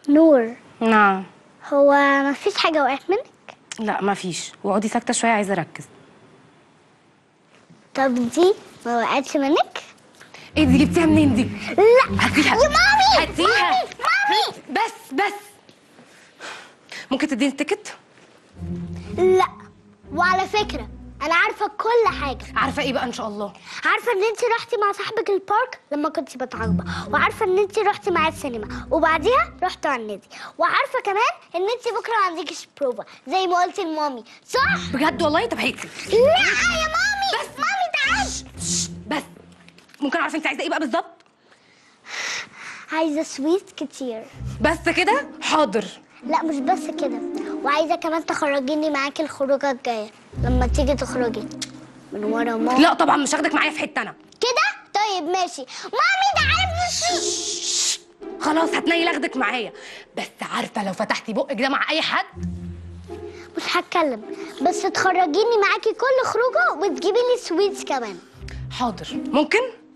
نور نعم هو ما فيش حاجة وقعت منك لا ما فيش واقعدي ساكته شويه عايزه اركز طب دي ما وقعتش منك ايه دي جبتيها منين دي لا هاتيها يا مامي هاتيها مامي مامي بس بس ممكن تديني التيكت لا وعلى فكرة أنا عارفة كل حاجة عارفه ايه بقى ان شاء الله عارفة إن أنت رحتي مع صاحبك البارك لما كنت بتعاقبة وعارفة إن أنت رحتي معاه السينما وبعديها رحتوا على النادي وعارفة كمان إن أنت بكرة ما عندكيش بروفا زي ما قلتي لمامي صح؟ بجد والله طب هاتي لا يا مامي بس مامي تعالي بس ممكن اعرف انت عايزه ايه بقى بالظبط عايزة سويت كتير بس كده حاضر لا مش بس كده وعايزة كمان تخرجيني معاكي الخروجة الجاية لما تيجي تخرجي من ورا ماما لا طبعا مش هاخدك معايا في حته انا كده طيب ماشي مامي تعالي بصي خلاص هتنيل اخدك معايا بس عارفه لو فتحتي بقك ده مع اي حد مش هتكلم بس تخرجيني معاكي كل خروجه وتجيبي لي سويتس كمان حاضر ممكن